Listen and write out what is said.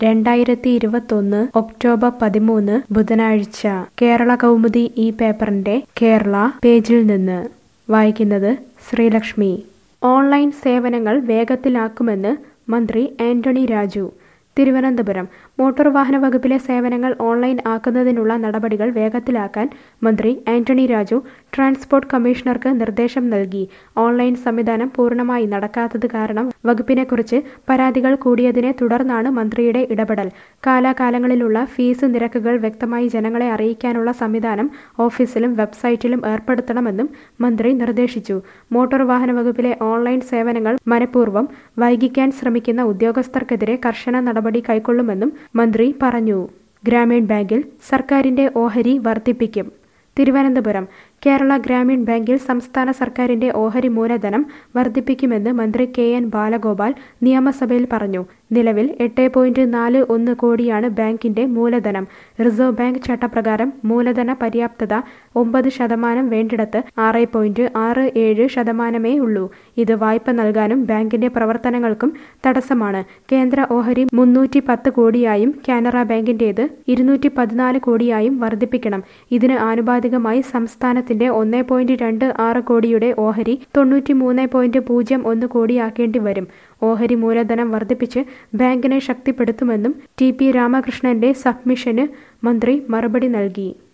രണ്ടായിരത്തി ഇരുപത്തൊന്ന് ഒക്ടോബർ പതിമൂന്ന് ബുധനാഴ്ച കേരള കൗമുദി ഈ പേപ്പറിന്റെ കേരള പേജിൽ നിന്ന് വായിക്കുന്നത് ശ്രീലക്ഷ്മി ഓൺലൈൻ സേവനങ്ങൾ വേഗത്തിലാക്കുമെന്ന് മന്ത്രി ആന്റണി രാജു തിരുവനന്തപുരം മോട്ടോർ വാഹന വകുപ്പിലെ സേവനങ്ങൾ ഓൺലൈൻ ആക്കുന്നതിനുള്ള നടപടികൾ വേഗത്തിലാക്കാൻ മന്ത്രി ആന്റണി രാജു ട്രാൻസ്പോർട്ട് കമ്മീഷണർക്ക് നിർദ്ദേശം നൽകി ഓൺലൈൻ സംവിധാനം പൂർണ്ണമായി നടക്കാത്തത് കാരണം വകുപ്പിനെക്കുറിച്ച് പരാതികൾ കൂടിയതിനെ തുടർന്നാണ് മന്ത്രിയുടെ ഇടപെടൽ കാലാകാലങ്ങളിലുള്ള ഫീസ് നിരക്കുകൾ വ്യക്തമായി ജനങ്ങളെ അറിയിക്കാനുള്ള സംവിധാനം ഓഫീസിലും വെബ്സൈറ്റിലും ഏർപ്പെടുത്തണമെന്നും മന്ത്രി നിർദ്ദേശിച്ചു മോട്ടോർ വാഹന വകുപ്പിലെ ഓൺലൈൻ സേവനങ്ങൾ മനഃപൂർവ്വം വൈകിക്കാൻ ശ്രമിക്കുന്ന ഉദ്യോഗസ്ഥർക്കെതിരെ കർശന നടപടി കൈക്കൊള്ളുമെന്നും മന്ത്രി പറഞ്ഞു ഗ്രാമീൺ ബാങ്കിൽ സർക്കാരിന്റെ ഓഹരി വർദ്ധിപ്പിക്കും തിരുവനന്തപുരം കേരള ഗ്രാമീൺ ബാങ്കിൽ സംസ്ഥാന സർക്കാരിന്റെ ഓഹരി മൂലധനം വർദ്ധിപ്പിക്കുമെന്ന് മന്ത്രി കെ എൻ ബാലഗോപാൽ നിയമസഭയിൽ പറഞ്ഞു നിലവിൽ എട്ട് പോയിന്റ് നാല് ഒന്ന് കോടിയാണ് ബാങ്കിന്റെ മൂലധനം റിസർവ് ബാങ്ക് ചട്ടപ്രകാരം മൂലധന പര്യാപ്തത ഒമ്പത് ശതമാനം വേണ്ടിടത്ത് ആറ് പോയിന്റ് ആറ് ഏഴ് ശതമാനമേ ഉള്ളൂ ഇത് വായ്പ നൽകാനും ബാങ്കിന്റെ പ്രവർത്തനങ്ങൾക്കും തടസ്സമാണ് കേന്ദ്ര ഓഹരി മുന്നൂറ്റി പത്ത് കോടിയായും കാനറ ബാങ്കിന്റേത് ഇരുന്നൂറ്റി പതിനാല് കോടിയായും വർദ്ധിപ്പിക്കണം ഇതിന് ആനുപാതികമായി സംസ്ഥാനത്തിന്റെ ഒന്നേ പോയിന്റ് രണ്ട് ആറ് കോടിയുടെ ഓഹരി തൊണ്ണൂറ്റി മൂന്ന് പോയിന്റ് പൂജ്യം ഒന്ന് കോടിയാക്കേണ്ടി വരും ഓഹരി മൂലധനം വർദ്ധിപ്പിച്ച് ബാങ്കിനെ ശക്തിപ്പെടുത്തുമെന്നും ടി പി രാമകൃഷ്ണന്റെ സബ്മിഷന് മന്ത്രി മറുപടി നൽകി